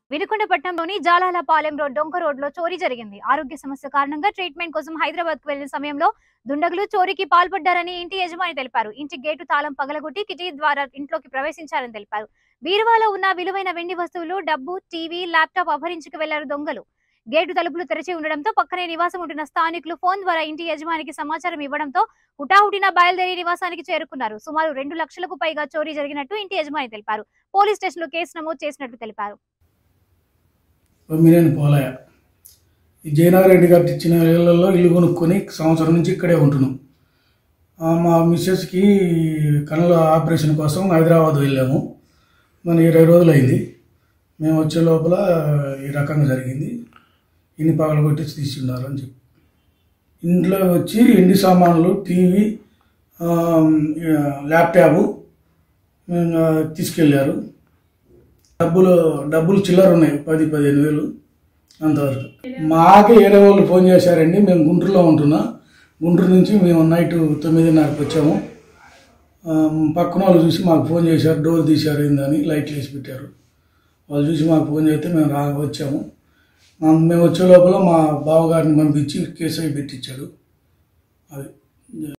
వినుకొండపట్నంలోని జాలాలపాలెం road డొంక road లో చోరీ జరిగింది ఆరోగ్య సమస్య కారణంగా ట్రీట్మెంట్ కోసం హైదరాబాద్ కు వెళ్లిన సమయంలో దుండగులు చోరీకి పాల్పడ్డారని ఇంటి యజమాని తెలిపారు ఇంటి గేటు తాళం పగలగొట్టి కిటికీ ద్వారా ఇంట్లోకి ప్రవేశించారని తెలిపారు బీరువాలో ఉన్న విలువైన వెండి వస్తువులు డబ్బు టీవీ ల్యాప్టాప్ అపహరించుకు వెళ్లారు దొంగలు గేటు తలుపులు తెరిచి ఉండడంతో పక్కనే నివాసం ఉంటున్న స్థానికులు ఫోన్ ద్వారా ఇంటి యజమానికి సమాచారం ఇవ్వడంతో హుటాహుటిన బయలుదేరి నివాసానికి చేరుకున్నారు సుమారు రెండు లక్షలకు పైగా చోరీ జరిగినట్టు ఇంటి యజమాని తెలిపారు పోలీస్ స్టేషన్ లో కేసు నమోదు చేసినట్టు తెలిపారు బొమ్మినేని పోలయ్య ఈ జయనారెడ్డి గారు ఇచ్చిన ఇళ్లలో ఇల్లు కొనుక్కొని సంవత్సరం నుంచి ఇక్కడే ఉంటున్నాం ఆ, మా మిస్సెస్కి కళ్ళ ఆపరేషన్ కోసం హైదరాబాద్ వెళ్ళాము మన ఇరవై రోజులు అయింది మేము వచ్చే లోపల ఈ రకంగా జరిగింది ఇన్ని పగలు కొట్టి తీసుకున్నారు అని చెప్పి ఇంట్లో వచ్చి ఇంటి సామాన్లు టీవీ ఆ, ల్యాప్టాప్ ఆ, తీసుకెళ్ళారు డబ్బులు డబ్బులు చిల్లర ఉన్నాయి పది పదిహేను వేలు అంతవరకు మాకే ఏడే వాళ్ళు ఫోన్ చేశారండి మేము గుంటూరులో ఉంటున్నా గుంటూరు నుంచి మేము నైట్ తొమ్మిదిన్నరకు వచ్చాము ఆ, పక్కన వాళ్ళు చూసి మాకు ఫోన్ చేశారు డోర్ తీశారు ఏందని లైట్లు వేసి పెట్టారు వాళ్ళు చూసి మాకు ఫోన్ చేస్తే మేము రా వచ్చాము ఆ, మేము వచ్చే లోపల మా బావగారిని పంపించి కేసు అయి పెట్టించాడు అది